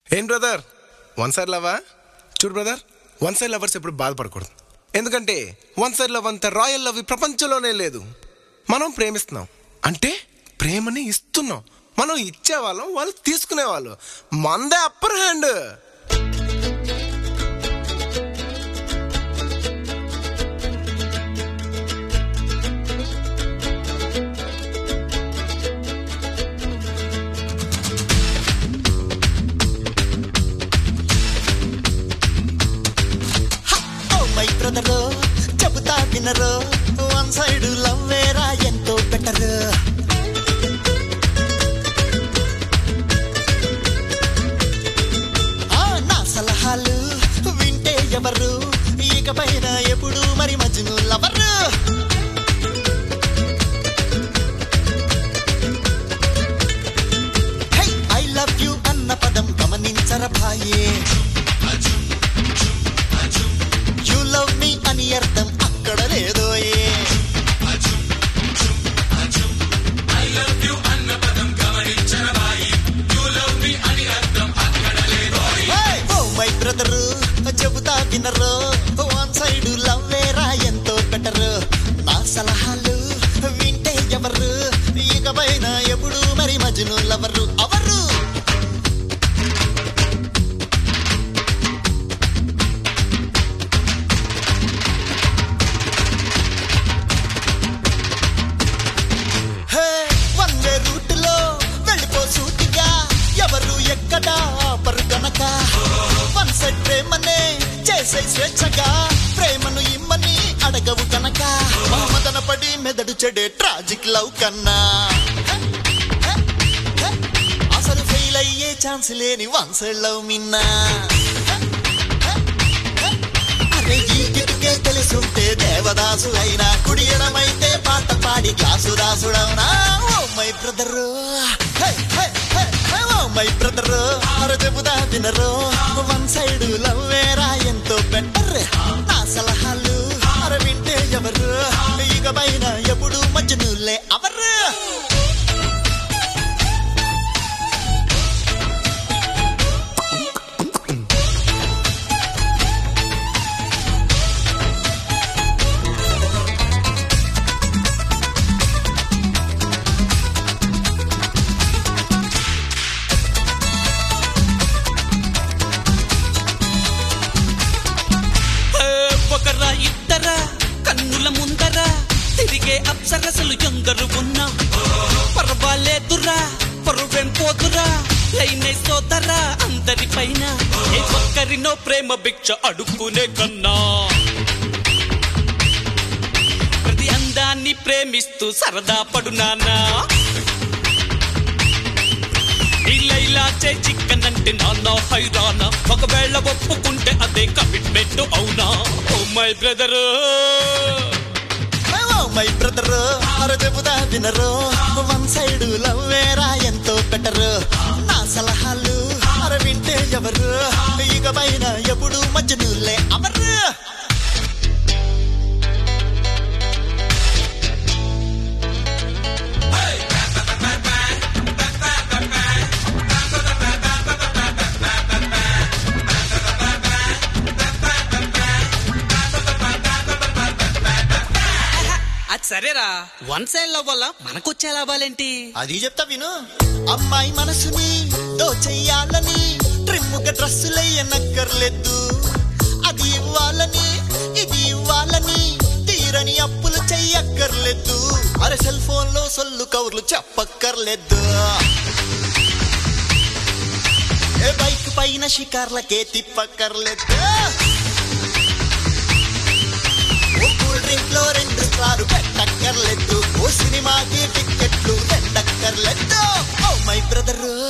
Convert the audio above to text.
ఏం brother one side లవా చూడు brother one side lovers ఎప్పుడు బాధపడకూడదు ఎందుకంటే వన్ సైడ్ లవ్ అంత రాయల్ లవ్ ఈ ప్రపంచంలోనే లేదు మనం ప్రేమిస్తున్నాం అంటే ప్రేమని ఇస్తున్నాం మనం ఇచ్చేవాళ్ళం వాళ్ళు తీసుకునేవాళ్ళు మందే upper hand oh my brother చెబుతా వినరు వన్ సైడ్ లవ్ వేరా ఎంతో బెటర్ ఆ నా సలహాలు వింటే ఎవరు ఇకపైన ఎప్పుడు మరి మజ్ను lover hey I love you అన్న పదం గమనించర భాయే యు లవ్ మీ అని అర్థం అక్కడ లేదోయే ఓ మై బ్రదర్ చెబుతా వినరు వన్ సైడ్ లవ్ వేరా ఎంతో బెటర్ నా సలహాలు వింటే ఎవరు ఇకపైన ఎప్పుడు మరి మజ్ను లవరు అవరు హే వన్ వే రూట్ లో వెళ్ళిపో సూటిగా ఎవరు ఎక్కడ ఆపరు గనక వన్ సైడ్ ప్రేమనే చేసే స్వేచ్ఛగా ప్రేమను ఇమ్మని అడగవు గనక మదన పడి మెదడు చెడే ట్రాజిక్ లవ్ కన్నా హే, హే, అసలు ఫెయిల్ అయ్యే ఛాన్స్ లేని వన్ సైడ్ లవ్ మిన్నా హే, హే, హే. అరే ఈ కిటుకే తెలుసుంటే దేవదాసు అయినా కుడియడమైతే పాట పాడి క్లాసు దాసుడవునా oh my brother oh my brother అర చెబుదా వినరు వన్ సైడ్ లవ్ వేరా ఎంతో బెటర్ నా సలహాలు అర వింటే ఎవరు ఇక పైన ఎప్పుడు మధ్యనులే అవరు ఏ, ఒకరా ఇద్దరా కన్నుల ముందర తిరిగే అప్సరసలు ఎందరు ఉన్నా పర్వాలేదురా పరువెం పోదురా లైనే సోదరా అందరి పైన ఏ ఒక్కరినో ప్రేమ భిక్ష అడుక్కునే కన్నా ప్రతి అందాన్ని ప్రేమిస్తూ సరదా పడునానా ఇలా చే చిక్కన్ అంటే నాన్న హైరానా ఒకవేళ ఒప్పుకుంటే అదే కమిట్మెంట్ అవునా oh my brother oh my brother అర చెబుదా వినరు వన్ సైడ్ లవ్ వేరా ఎంతో బెటర్ నా సలహాలు అర వింటే ఎవరు ఇక పైన ఎప్పుడు మధ్యనులే అవరు అది సరేరా వన్ సైడ్ లవ్ వల్ల మనకొచ్చే లాభాలేంటి అది చెప్తా విను అమ్మాయి మనసుని దోచెయ్యాలని ట్రిమ్ముగా డ్రెస్సులయ్యనక్కర్లేదు అది ఇవ్వాలని ఇది ఇవ్వాలని తీరని అప్పులు చెయ్యక్కర్లేదు అరే సెల్ ఫోన్ లో సొల్లు కవర్లు చెప్పక్కర్లేదు ఏ బైక్ పైన షికార్లకే తిప్పక్కర్లేదు ఓ కూల్ డ్రింక్ లో రెండు స్టారు పెట్టక్కర్లేదు ఓ సినిమాకి టిక్కెట్లు రెండక్కర్లేదు ఓ మై బ్రదర్